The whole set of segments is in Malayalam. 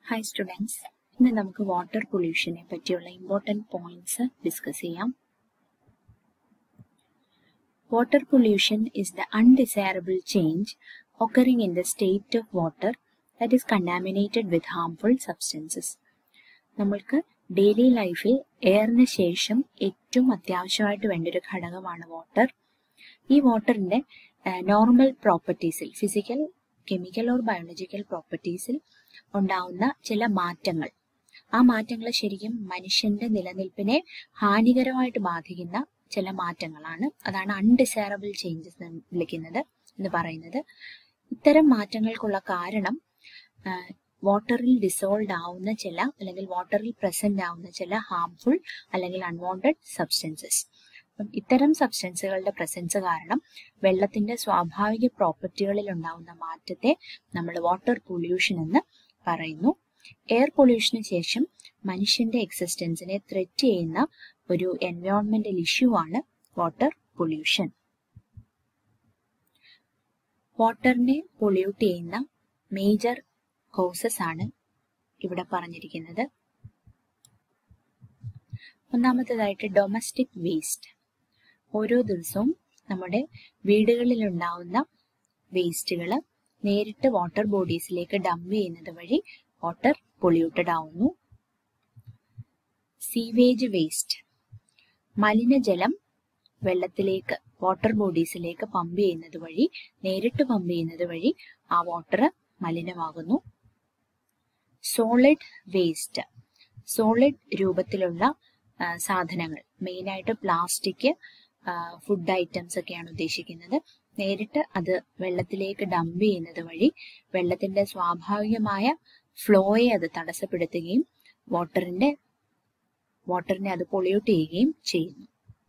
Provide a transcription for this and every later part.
ഹായ് സ്റ്റുഡൻസ് ഇന്ന് നമുക്ക് വാട്ടർ പൊല്യൂഷനെ പറ്റിയുള്ള ഇമ്പോർട്ടൻറ്റ് പോയിന്റ്സ് ഡിസ്കസ് ചെയ്യാം water pollution is the undesirable change occurring in the state of water that is contaminated with harmful substances. നമ്മൾക്ക് ഡെയിലി ലൈഫിൽ എയറിന് ശേഷം ഏറ്റവും അത്യാവശ്യമായിട്ട് വേണ്ട ഒരു ഘടകമാണ് വാട്ടർ ഈ വാട്ടറിന്റെ നോർമൽ പ്രോപ്പർട്ടീസിൽ ഫിസിക്കൽ കെമിക്കൽ ഓർ ബയോളജിക്കൽ പ്രോപ്പർട്ടീസിൽ ഉണ്ടാവുന്ന ചില മാറ്റങ്ങൾ ആ മാറ്റങ്ങൾ ശരിക്കും മനുഷ്യന്റെ നിലനിൽപ്പിനെ ഹാനികരമായിട്ട് ബാധിക്കുന്ന ചില മാറ്റങ്ങളാണ് അതാണ് അൺഡിസയറബിൾ ചേഞ്ചസ് എന്ന് വിളിക്കുന്നത് എന്ന് പറയുന്നത് ഇത്തരം മാറ്റങ്ങൾക്കുള്ള കാരണം വാട്ടറിൽ ഡിസോൾവ് ആവുന്ന ചില അല്ലെങ്കിൽ വാട്ടറിൽ പ്രസന്റ് ആവുന്ന ചില ഹാംഫുൾ അല്ലെങ്കിൽ അൺവാണ്ടഡ് സബ്സ്റ്റൻസസ് അപ്പം ഇത്തരം സബ്സ്റ്റൻസുകളുടെ പ്രസൻസ് കാരണം വെള്ളത്തിന്റെ സ്വാഭാവിക പ്രോപ്പർട്ടികളിൽ ഉണ്ടാവുന്ന മാറ്റത്തെ നമ്മൾ വാട്ടർ പൊല്യൂഷൻ എന്ന് പറയുന്നു എയർ പൊല്യൂഷന് ശേഷം മനുഷ്യന്റെ എക്സിസ്റ്റൻസിനെ ത്രെറ്റ് ചെയ്യുന്ന ഒരു എൻവയോൺമെന്റൽ ഇഷ്യൂ ആണ് വാട്ടർ പൊല്യൂഷൻ വാട്ടറിനെ പൊല്യൂട്ട് ചെയ്യുന്ന മേജർ കോസസ് ആണ് ഇവിടെ പറഞ്ഞിരിക്കുന്നത് ഒന്നാമത്തേതായിട്ട് ഡൊമസ്റ്റിക് വേസ്റ്റ് ഓരോ ദിവസവും നമ്മുടെ വീടുകളിൽ ഉണ്ടാവുന്ന വേസ്റ്റുകൾ നേരിട്ട് വാട്ടർ ബോഡീസിലേക്ക് ഡംപ് ചെയ്യുന്നത് വഴി വാട്ടർ പൊല്യൂട്ടഡ് ആവുന്നു സീവേജ് വേസ്റ്റ് മലിനജലം വെള്ളത്തിലേക്ക് വാട്ടർ ബോഡീസിലേക്ക് പമ്പ് ചെയ്യുന്നത് വഴി നേരിട്ട് പമ്പ് ചെയ്യുന്നത് വഴി ആ വാട്ടർ മലിനമാകുന്നു സോളിഡ് വേസ്റ്റ് സോളിഡ് രൂപത്തിലുള്ള സാധനങ്ങൾ മെയിനായിട്ട് പ്ലാസ്റ്റിക് ഫുഡ് ഐറ്റംസ് ഒക്കെയാണ് ഉദ്ദേശിക്കുന്നത് നേരിട്ട് അത് വെള്ളത്തിലേക്ക് ഡംപ് ചെയ്യുന്നത് വഴി വെള്ളത്തിന്റെ സ്വാഭാവികമായ ഫ്ലോയെ അത് തടസ്സപ്പെടുത്തുകയും വാട്ടറിന്റെ വാട്ടറിനെ അത് പൊള്യൂട്ട് ചെയ്യുകയും ചെയ്യുന്നു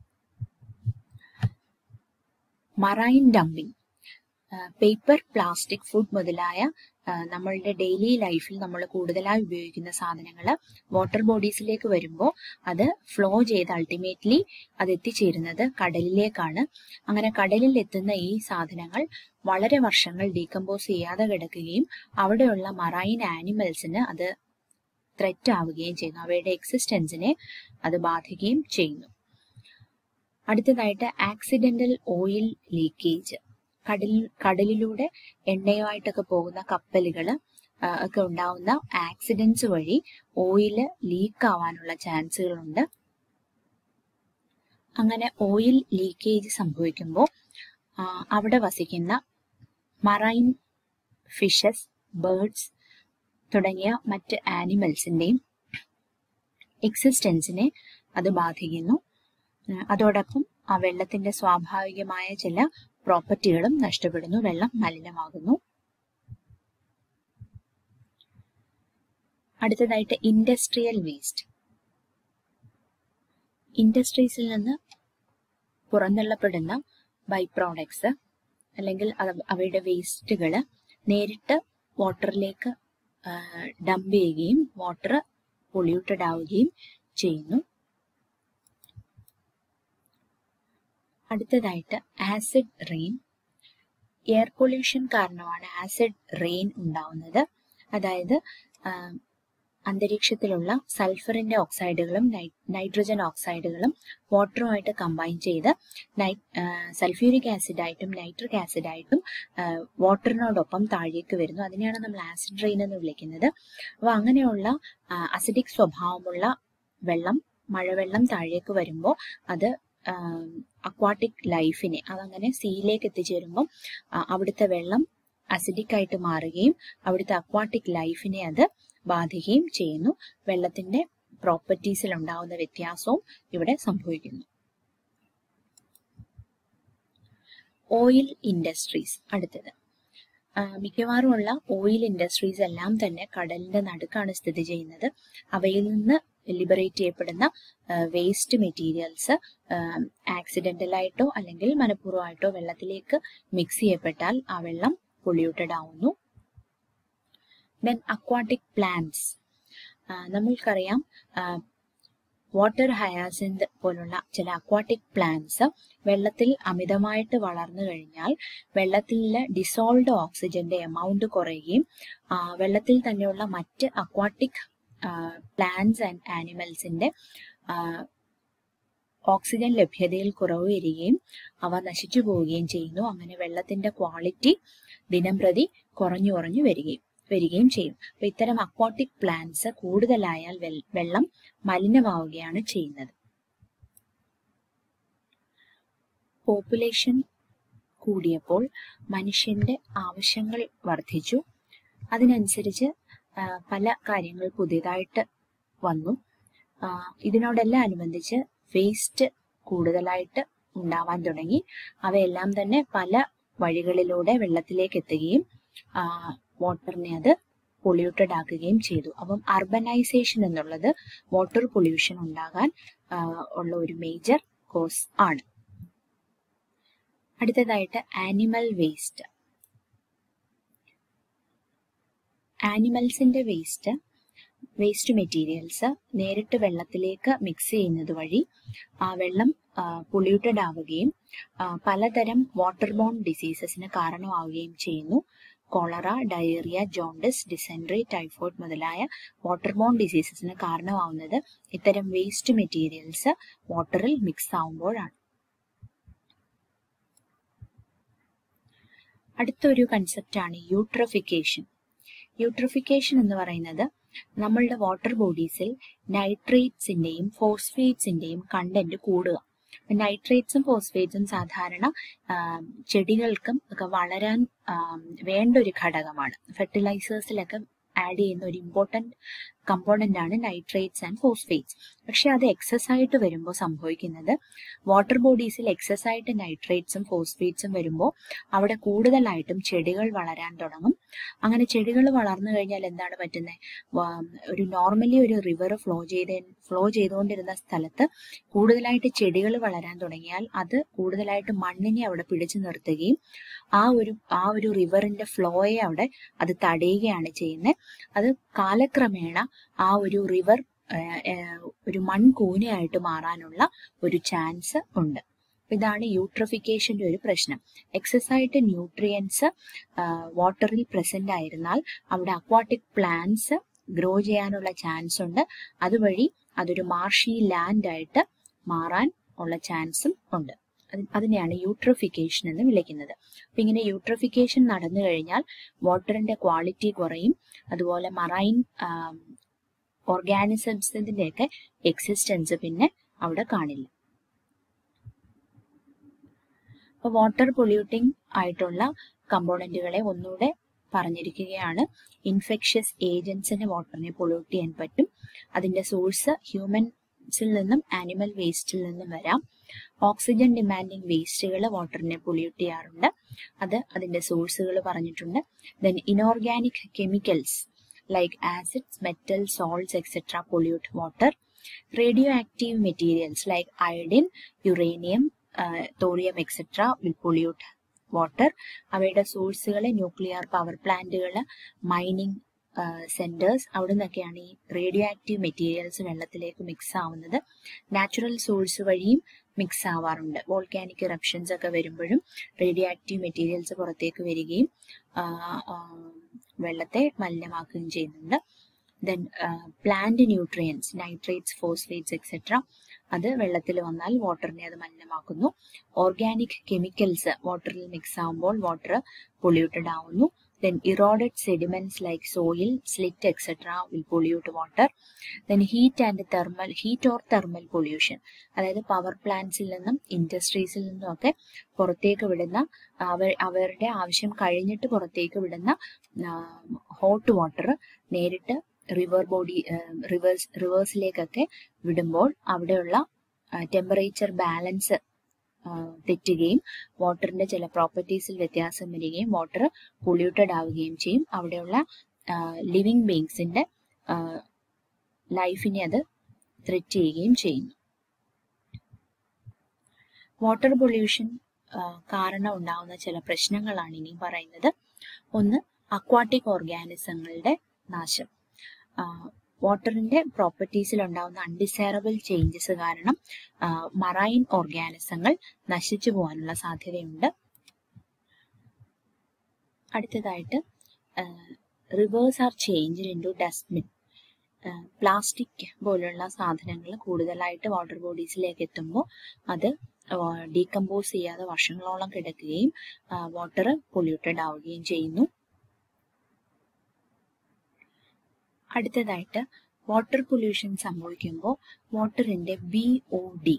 marine dumping paper plastic food മുതലായ നമ്മളുടെ ഡെയിലി ലൈഫിൽ നമ്മൾ കൂടുതലായി ഉപയോഗിക്കുന്ന സാധനങ്ങൾ വാട്ടർ ബോഡീസിലേക്ക് വരുമ്പോൾ അത് ഫ്ലോ ചെയ്ത് അൾട്ടിമേറ്റ്ലി അത് എത്തിച്ചേരുന്നത് കടലിലേക്കാണ് അങ്ങനെ കടലിൽ എത്തുന്ന ഈ സാധനങ്ങൾ വളരെ വർഷങ്ങൾ ഡീകമ്പോസ് ചെയ്യാതെ കിടക്കുകയും അവിടെയുള്ള മറൈൻ ആനിമൽസിന് അത് ത്രെറ്റ് ആവുകയും ചെയ്യുന്നു അവയുടെ എക്സിസ്റ്റൻസിനെ അത് ബാധിക്കുകയും ചെയ്യുന്നു അടുത്തതായിട്ട് ആക്സിഡന്റൽ ഓയിൽ ലീക്കേജ് കടലിൽ കടലിലൂടെ എണ്ണയുമായിട്ടൊക്കെ പോകുന്ന കപ്പലുകൾ ഒക്കെ ഉണ്ടാവുന്ന ആക്സിഡൻസ് വഴി ഓയില് ലീക്ക് ആവാനുള്ള ചാൻസുകളുണ്ട് അങ്ങനെ ഓയിൽ ലീക്കേജ് സംഭവിക്കുമ്പോൾ അവിടെ വസിക്കുന്ന മറൈൻ ഫിഷസ് ബേർഡ്സ് തുടങ്ങിയ മറ്റ് ആനിമൽസിന്റെയും എക്സിസ്റ്റൻസിനെ അത് ബാധിക്കുന്നു അതോടൊപ്പം ആ വെള്ളത്തിന്റെ സ്വാഭാവികമായ ചില പ്രോപ്പർട്ടികളും നഷ്ടപ്പെടുന്നു വെള്ളം മലിനമാകുന്നു അടുത്തതായിട്ട് ഇൻഡസ്ട്രിയൽ വേസ്റ്റ് ഇൻഡസ്ട്രീസിൽ നിന്ന് പുറന്തള്ളപ്പെടുന്ന ബൈ പ്രോഡക്ട്സ് അല്ലെങ്കിൽ അവയുടെ വേസ്റ്റുകൾ നേരിട്ട് വാട്ടറിലേക്ക് ഡംപ് ചെയ്യുകയും വാട്ടർ പൊല്യൂട്ടഡ് ആവുകയും ചെയ്യുന്നു അടുത്തതായിട്ട് ആസിഡ് റെയിൻ എയർ പൊല്യൂഷൻ കാരണമാണ് ആസിഡ് റെയിൻ ഉണ്ടാവുന്നത് അതായത് അന്തരീക്ഷത്തിലുള്ള സൾഫറിന്റെ ഓക്സൈഡുകളും നൈട്രജൻ ഓക്സൈഡുകളും വാട്ടറുമായിട്ട് കമ്പൈൻ ചെയ്ത് സൾഫ്യൂരിക് ആസിഡായിട്ടും നൈട്രിക് ആസിഡായിട്ടും വാട്ടറിനോടൊപ്പം താഴേക്ക് വരുന്നു അതിനെയാണ് നമ്മൾ ആസിഡ് റെയിൻ എന്ന് വിളിക്കുന്നത് അപ്പോൾ അങ്ങനെയുള്ള അസിഡിക് സ്വഭാവമുള്ള വെള്ളം മഴവെള്ളം താഴേക്ക് വരുമ്പോൾ അത് അക്വാട്ടിക് ലൈഫിനെ അതങ്ങനെ സീയിലേക്ക് എത്തിച്ചേരുമ്പം അവിടുത്തെ വെള്ളം അസിഡിക് ആയിട്ട് മാറുകയും അവിടുത്തെ അക്വാട്ടിക് ലൈഫിനെ അത് ബാധിക്കുകയും ചെയ്യുന്നു വെള്ളത്തിന്റെ പ്രോപ്പർട്ടീസിൽ ഉണ്ടാകുന്ന വ്യത്യാസവും ഇവിടെ സംഭവിക്കുന്നു ഓയിൽ ഇൻഡസ്ട്രീസ് അടുത്തത് മിക്കവാറുമുള്ള ഓയിൽ ഇൻഡസ്ട്രീസ് എല്ലാം തന്നെ കടലിന്റെ നടുക്കാണ് സ്ഥിതി ചെയ്യുന്നത് അവയിൽ നിന്ന് ലിബറേറ്റ് ചെയ്യപ്പെടുന്ന വേസ്റ്റ് മെറ്റീരിയൽസ് ആക്സിഡന്റലായിട്ടോ അല്ലെങ്കിൽ മനഃപൂർവ്വമായിട്ടോ വെള്ളത്തിലേക്ക് മിക്സ് ചെയ്യപ്പെട്ടാൽ ആ വെള്ളം പൊള്യൂട്ടഡ് ആവുന്നു ദെൻ അക്വാട്ടിക് പ്ലാന്റ്സ് നമ്മൾക്കറിയാം വാട്ടർ ഹയാസിന്ത് പോലുള്ള ചില അക്വാട്ടിക് പ്ലാന്റ്സ് വെള്ളത്തിൽ അമിതമായിട്ട് വളർന്നു കഴിഞ്ഞാൽ വെള്ളത്തിലെ ഡിസോൾവ്ഡ് ഓക്സിജന്റെ എമൗണ്ട് കുറയുകയും ആ, വെള്ളത്തിൽ തന്നെയുള്ള മറ്റ് അക്വാട്ടിക് പ്ലാന്റ്സ് ആൻഡ് ആനിമൽസിന്റെ ഓക്സിജൻ ലഭ്യതയിൽ കുറവ് വരികയും അവ നശിച്ചു പോവുകയും ചെയ്യുന്നു അങ്ങനെ വെള്ളത്തിന്റെ ക്വാളിറ്റി ദിനം പ്രതി കുറഞ്ഞു കുറഞ്ഞു വരികയും വരികയും ചെയ്യും അപ്പൊ ഇത്തരം അക്വാട്ടിക് പ്ലാന്റ്സ് കൂടുതലായാൽ വെൽ- വെള്ളം മലിനമാവുകയാണ് ചെയ്യുന്നത് പോപ്പുലേഷൻ കൂടിയപ്പോൾ മനുഷ്യന്റെ ആവശ്യങ്ങൾ വർദ്ധിച്ചു അതിനനുസരിച്ച് ആ, പല കാര്യങ്ങൾ പുതിയതായിട്ട് വന്നു ആ, ഇതിനോടെല്ലാം അനുബന്ധിച്ച് വേസ്റ്റ് കൂടുതലായിട്ട് ഉണ്ടാവാൻ തുടങ്ങി അവയെല്ലാം തന്നെ പല വഴികളിലൂടെ വെള്ളത്തിലേക്ക് എത്തുകയും വാട്ടറിനെ അത് പൊള്യൂട്ടഡ് ആക്കുകയും ചെയ്തു അപ്പം അർബനൈസേഷൻ എന്നുള്ളത് വാട്ടർ പൊല്യൂഷൻ ഉണ്ടാകാൻ ആ, ഉള്ള ഒരു മേജർ കോസ് ആണ് അടുത്തതായിട്ട് ആനിമൽ വേസ്റ്റ് ആനിമൽസിന്റെ വേസ്റ്റ് വേസ്റ്റ് മെറ്റീരിയൽസ് നേരിട്ട് വെള്ളത്തിലേക്ക് മിക്സ് ചെയ്യുന്നത് വഴി ആ വെള്ളം പൊല്യൂട്ടഡ് ആവുകയും ആ, പലതരം വാട്ടർ ബോൺ ഡിസീസസിന് കാരണമാവുകയും ചെയ്യുന്നു cholera diarrhoea jaundice dysentery typhoid water വാട്ടർ ബോൺ ഡിസീസസിന് കാരണമാവുന്നത് ഇത്തരം വേസ്റ്റ് മെറ്റീരിയൽസ് വാട്ടറിൽ മിക്സ് ആവുമ്പോഴാണ് അടുത്തൊരു കൺസെപ്റ്റാണ് യൂട്രോഫിക്കേഷൻ യൂട്രോഫിക്കേഷൻ എന്ന് പറയുന്നത് നമ്മളുടെ വാട്ടർ ബോഡീസിൽ നൈട്രേറ്റ്സിന്റെയും ഫോസ്ഫേറ്റ്സിന്റെയും കണ്ടന്റ് കൂടുക നൈട്രേറ്റ്സും ഫോസ്ഫേറ്റ്സും സാധാരണ ആ, ചെടികൾക്കും ഒക്കെ വളരാൻ ആ, വേണ്ട ഒരു ഘടകമാണ് ഫെർട്ടിലൈസേഴ്സിലൊക്കെ ആഡ് ചെയ്യുന്ന ഒരു ഇമ്പോർട്ടന്റ് കമ്പോണന്റ് ആണ് നൈട്രേറ്റ്സ് ആൻഡ് ഫോസ്ഫേറ്റ്സ് പക്ഷെ അത് എക്സസ് ആയിട്ട് വരുമ്പോൾ സംഭവിക്കുന്നത് വാട്ടർ ബോഡീസിൽ എക്സസ് ആയിട്ട് നൈട്രേറ്റ്സും ഫോസ്ഫേറ്റ്സും വരുമ്പോൾ അവിടെ കൂടുതലായിട്ടും ചെടികൾ വളരാൻ തുടങ്ങും അങ്ങനെ ചെടികൾ വളർന്നു കഴിഞ്ഞാൽ എന്താണ് പറ്റുന്നത് ഒരു നോർമലി ഒരു റിവർ ഫ്ലോ ചെയ്ത് ഫ്ലോ ചെയ്തുകൊണ്ടിരുന്ന സ്ഥലത്ത് കൂടുതലായിട്ട് ചെടികൾ വളരാൻ തുടങ്ങിയാൽ അത് കൂടുതലായിട്ട് മണ്ണിനെ അവിടെ പിടിച്ചു നിർത്തുകയും ആ ഒരു ആ ഒരു റിവറിന്റെ ഫ്ലോയെ അവിടെ അത് തടയുകയാണ് ചെയ്യുന്നത് അത് കാലക്രമേണ ആ ഒരു റിവർ ഒരു മൺകൂനയായിട്ട് മാറാനുള്ള ഒരു ചാൻസ് ഉണ്ട് ഇതാണ് യൂട്രോഫിക്കേഷന്റെ ഒരു പ്രശ്നം എക്സസ് ആയിട്ട് ന്യൂട്രിയൻസ് വാട്ടറിൽ പ്രസന്റ് ആയിരുന്നാൽ അവിടെ അക്വാട്ടിക് പ്ലാന്റ്സ് ഗ്രോ ചെയ്യാനുള്ള ചാൻസ് ഉണ്ട് അതുവഴി അതൊരു മാർഷി ലാൻഡ് ആയിട്ട് മാറാൻ ഉള്ള ചാൻസും ഉണ്ട് അത് അതിനെയാണ് യൂട്രോഫിക്കേഷൻ എന്ന് വിളിക്കുന്നത് അപ്പൊ ഇങ്ങനെ യൂട്രോഫിക്കേഷൻ നടന്നു കഴിഞ്ഞാൽ വാട്ടറിന്റെ ക്വാളിറ്റി കുറയും അതുപോലെ മറൈൻ ഓർഗാനിസംസിന്റെ ഒക്കെ എക്സിസ്റ്റൻസ് പിന്നെ അവിടെ കാണില്ല അപ്പൊ വാട്ടർ പൊല്യൂട്ടിംഗ് ആയിട്ടുള്ള കമ്പോണന്റുകളെ ഒന്നുകൂടെ പറഞ്ഞിരിക്കുകയാണ് ഇൻഫെക്ഷ്യസ് ഏജൻസിന് വാട്ടറിനെ പൊല്യൂട്ട് ചെയ്യാൻ പറ്റും അതിന്റെ സോഴ്സ് ഹ്യൂമൻസിൽ നിന്നും ആനിമൽ വേസ്റ്റിൽ നിന്നും വരാം ഓക്സിജൻ ഡിമാൻഡിങ് വേസ്റ്റുകൾ വാട്ടറിനെ പൊല്യൂട്ട് ചെയ്യാറുണ്ട് അത് അതിന്റെ സോഴ്സുകൾ പറഞ്ഞിട്ടുണ്ട് then inorganic chemicals like acids metal salts etcetera pollute water radioactive materials like iodine uranium thorium etcetera will pollute water അവയുടെ സോഴ്സുകൾ ന്യൂക്ലിയർ പവർ പ്ലാന്റുകൾ മൈനിങ് സെന്റേഴ്സ് അവിടെ നിന്നൊക്കെയാണ് ഈ റേഡിയോ ആക്റ്റീവ് മെറ്റീരിയൽസ് വെള്ളത്തിലേക്ക് മിക്സ് ആവുന്നത് നാച്ചുറൽ സോഴ്സ് വഴിയും മിക്സ് ആവാറുണ്ട് വോൾക്കാനിക് ഇറപ്ഷൻസ് ഒക്കെ വരുമ്പോഴും റേഡിയോ ആക്റ്റീവ് മെറ്റീരിയൽസ് പുറത്തേക്ക് വരികയും ആ, ആ, വെള്ളത്തെ മലിനമാക്കുകയും ചെയ്യുന്നുണ്ട് then plant nutrients nitrates phosphates etcetera അത് വെള്ളത്തിൽ വന്നാൽ വാട്ടറിനെ അത് മലിനമാക്കുന്നു ഓർഗാനിക് കെമിക്കൽസ് വാട്ടറിൽ മിക്സ് ആവുമ്പോൾ വാട്ടർ പൊല്യൂട്ടഡ് ആവുന്നു then eroded sediments like soil, slit, etc. will pollute water. Then heat and thermal, heat or thermal pollution. അതായത് പവർ പ്ലാന്റ്സിൽ നിന്നും ഇൻഡസ്ട്രീസിൽ നിന്നും ഒക്കെ പുറത്തേക്ക് വിടുന്ന അവർ അവരുടെ ആവശ്യം കഴിഞ്ഞിട്ട് പുറത്തേക്ക് വിടുന്ന ഹോട്ട് വാട്ടർ നേരിട്ട് റിവർ ബോഡി റിവേഴ്സ് റിവേഴ്സിലേക്കൊക്കെ വിടുമ്പോൾ അവിടെയുള്ള ടെമ്പറേച്ചർ ബാലൻസ് തെറ്റുകയും വാട്ടറിന്റെ ചില പ്രോപ്പർട്ടീസിൽ വ്യത്യാസം വരികയും വാട്ടർ പൊല്യൂട്ടഡ് ആവുകയും ചെയ്യും അവിടെയുള്ള ലിവിങ് ബീങ്സിന്റെ ലൈഫിനെ അത് ത്രെറ്റ് ചെയ്യുകയും ചെയ്യുന്നു വാട്ടർ പൊല്യൂഷൻ കാരണം ഉണ്ടാവുന്ന ചില പ്രശ്നങ്ങളാണ് ഇനി പറയുന്നത് ഒന്ന് അക്വാട്ടിക് ഓർഗാനിസങ്ങളുടെ നാശം വാട്ടറിന്റെ പ്രോപ്പർട്ടീസിൽ ഉണ്ടാകുന്ന അൺഡിസൈറബിൾ ചേഞ്ചസ് കാരണം മറൈൻ ഓർഗാനിസങ്ങൾ നശിച്ചു പോകാനുള്ള സാധ്യതയുണ്ട് അടുത്തതായിട്ട് rivers are change into dustbin plastic പോലുള്ള സാധനങ്ങൾ കൂടുതലായിട്ട് വാട്ടർ ബോഡീസിലേക്ക് എത്തുമ്പോൾ അത് ഡീകമ്പോസ് ചെയ്യാതെ വർഷങ്ങളോളം കിടക്കുകയും വാട്ടർ പൊല്യൂട്ടഡ് ആവുകയും ചെയ്യുന്നു അടുത്തതായിട്ട് വാട്ടർ പൊല്യൂഷൻ സംഭവിക്കുമ്പോൾ വാട്ടറിന്റെ ബി ഒ ഡി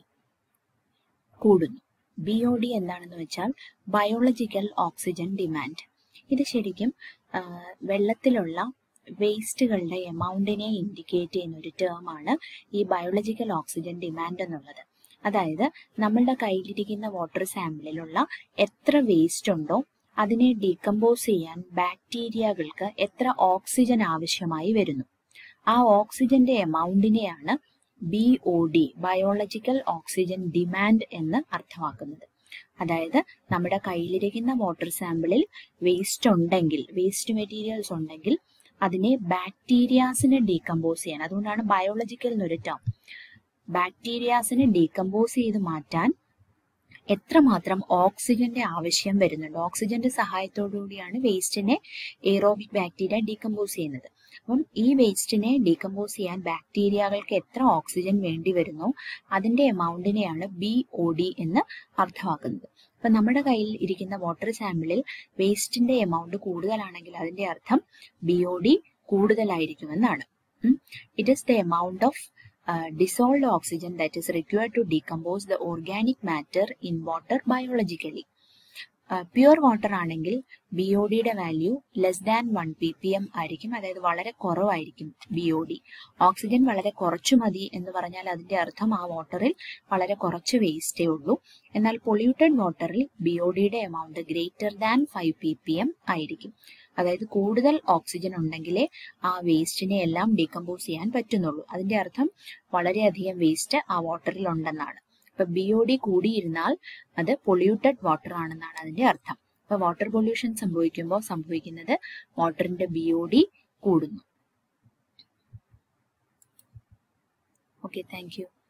കൂടുന്നു ബി ഒ ഡി എന്താണെന്ന് വെച്ചാൽ ബയോളജിക്കൽ ഓക്സിജൻ ഡിമാൻഡ് ഇത് ശരിക്കും വെള്ളത്തിലുള്ള വേസ്റ്റുകളുടെ എമൗണ്ടിനെ ഇൻഡിക്കേറ്റ് ചെയ്യുന്ന ഒരു ടേം ആണ് ഈ ബയോളജിക്കൽ ഓക്സിജൻ ഡിമാൻഡ് എന്നുള്ളത് അതായത് നമ്മളുടെ കയ്യിലിരിക്കുന്ന വാട്ടർ സാമ്പിളിലുള്ള എത്ര വേസ്റ്റ് ഉണ്ടോ അതിനെ ഡീകമ്പോസ് ചെയ്യാൻ ബാക്ടീരിയകൾക്ക് എത്ര ഓക്സിജൻ ആവശ്യമായി വരുന്നു ആ ഓക്സിജന്റെ എമൗണ്ടിനെയാണ് B O D biological oxygen demand എന്ന് അർത്ഥമാക്കുന്നത് അതായത് നമ്മുടെ കയ്യിലിരിക്കുന്ന വാട്ടർ സാമ്പിളിൽ വേസ്റ്റ് ഉണ്ടെങ്കിൽ വേസ്റ്റ് മെറ്റീരിയൽസ് ഉണ്ടെങ്കിൽ അതിനെ ബാക്ടീരിയാസിനെ ഡീകമ്പോസ് ചെയ്യാൻ അതുകൊണ്ടാണ് ബയോളജിക്കൽ എന്നൊരു ടേം ബാക്ടീരിയാസിനെ ഡീകമ്പോസ് ചെയ്ത് മാറ്റാൻ എത്രമാത്രം ഓക്സിജന്റെ ആവശ്യം വരുന്നുണ്ട് ഓക്സിജന്റെ സഹായത്തോടുകൂടിയാണ് വേസ്റ്റിനെ എയറോബിക് ബാക്ടീരിയ ഡീകമ്പോസ് ചെയ്യുന്നത് അപ്പം ഈ വേസ്റ്റിനെ ഡീകമ്പോസ് ചെയ്യാൻ ബാക്ടീരിയകൾക്ക് എത്ര ഓക്സിജൻ വേണ്ടി വരുന്നോ അതിന്റെ എമൗണ്ടിനെയാണ് ബി ഒ ഡി എന്ന് അർത്ഥമാക്കുന്നത് അപ്പൊ നമ്മുടെ കയ്യിൽ ഇരിക്കുന്ന വാട്ടർ സാമ്പിളിൽ വേസ്റ്റിന്റെ എമൗണ്ട് കൂടുതലാണെങ്കിൽ അതിന്റെ അർത്ഥം ബി ഒ ഡി കൂടുതലായിരിക്കുമെന്നാണ് it is the amount of uh, dissolved oxygen that is required to decompose the organic matter in water biologically. Pure water ആണെങ്കിൽ ബി ഒ ഡിയുടെ value less than one P P M ആയിരിക്കും അതായത് വളരെ കുറവായിരിക്കും ബി ഒ ഡി ഓക്സിജൻ വളരെ കുറച്ചു മതി എന്ന് പറഞ്ഞാൽ അതിന്റെ അർത്ഥം ആ വാട്ടറിൽ വളരെ കുറച്ച് വേസ്റ്റേ ഉള്ളൂ എന്നാൽ പൊല്യൂട്ടഡ് വാട്ടറിൽ ബി ഒ ഡിയുടെ amount greater than five P P M ആയിരിക്കും അതായത് കൂടുതൽ ഓക്സിജൻ ഉണ്ടെങ്കിലേ ആ വേസ്റ്റിനെ എല്ലാം ഡീകമ്പോസ് ചെയ്യാൻ പറ്റുന്നുള്ളൂ അതിന്റെ അർത്ഥം വളരെയധികം വേസ്റ്റ് ആ വാട്ടറിൽ ഉണ്ടെന്നാണ് ഇപ്പൊ ബി ഒ ഡി കൂടിയിരുന്നാൽ അത് പൊല്യൂട്ടഡ് വാട്ടർ ആണെന്നാണ് അതിന്റെ അർത്ഥം ഇപ്പൊ വാട്ടർ പൊല്യൂഷൻ സംഭവിക്കുമ്പോൾ സംഭവിക്കുന്നത് വാട്ടറിന്റെ ബി ഒ ഡി കൂടുന്നു ഓക്കെ താങ്ക് യു